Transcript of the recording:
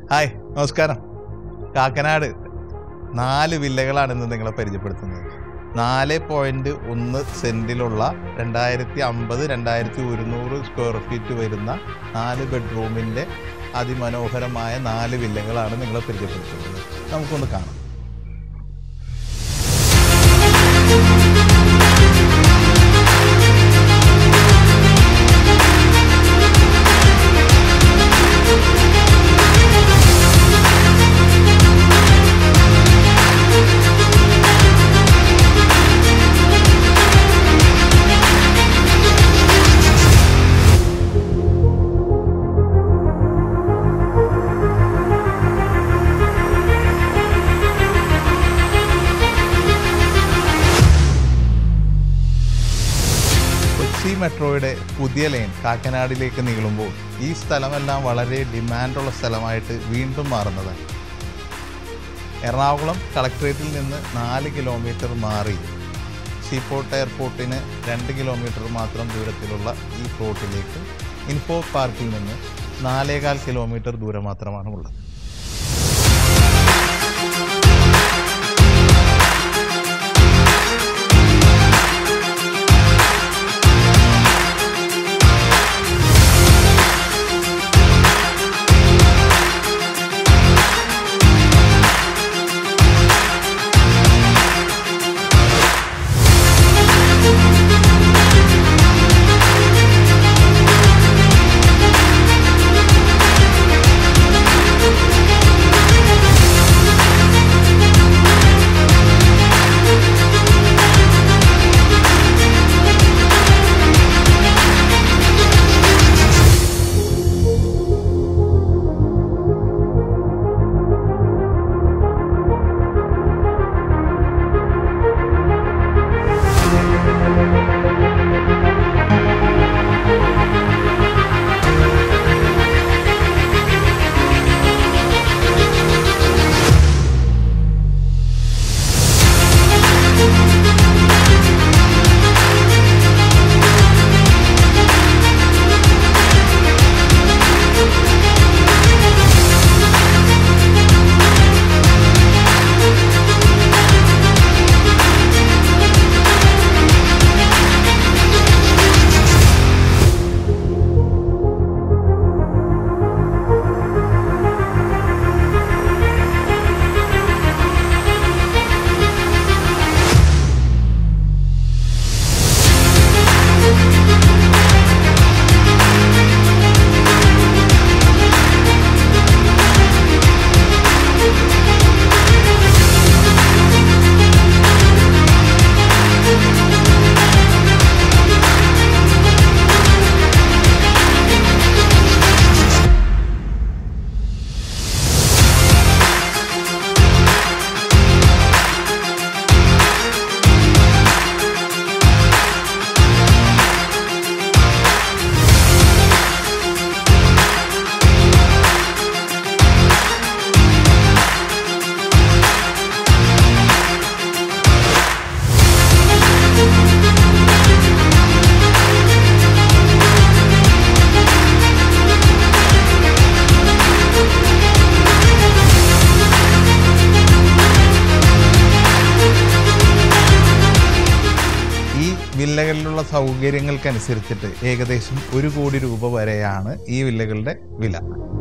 hi നമസ്കാരം കാക്കനാട് നാല് വില്ലകളാണ് ഇന്ന് നിങ്ങളെ പരിചയപ്പെടുത്തുന്നത് നാല് പോയിന്റ് ഒന്ന് സെന്റിലുള്ള രണ്ടായിരത്തി അമ്പത് രണ്ടായിരത്തി ഒരുന്നൂറ് സ്ക്വയർ ഫീറ്റ് വരുന്ന നാല് ബെഡ്റൂമിൻ്റെ അതിമനോഹരമായ നാല് വില്ലകളാണ് നിങ്ങളെ പരിചയപ്പെടുത്തുന്നത് നമുക്കൊന്ന് കാണാം കൊച്ചി മെട്രോയുടെ പുതിയ ലൈൻ കാക്കനാടിലേക്ക് നീളുമ്പോൾ ഈ സ്ഥലമെല്ലാം വളരെ ഡിമാൻഡുള്ള സ്ഥലമായിട്ട് വീണ്ടും മാറുന്നതാണ് എറണാകുളം കളക്ട്രേറ്റിൽ നിന്ന് നാല് കിലോമീറ്റർ മാറി സീപോർട്ട് എയർപോർട്ടിന് രണ്ട് കിലോമീറ്റർ മാത്രം ദൂരത്തിലുള്ള ഈ പ്ലോട്ടിലേക്ക് ഇൻഫോ പാർക്കിൽ നിന്ന് നാലേകാൽ കിലോമീറ്റർ ദൂരം മാത്രമാണ് ഉള്ളത് ഈ വില്ലകളിലുള്ള സൗകര്യങ്ങൾക്കനുസരിച്ചിട്ട് ഏകദേശം ഒരു കോടി രൂപ വരെയാണ് ഈ വില്ലകളുടെ വില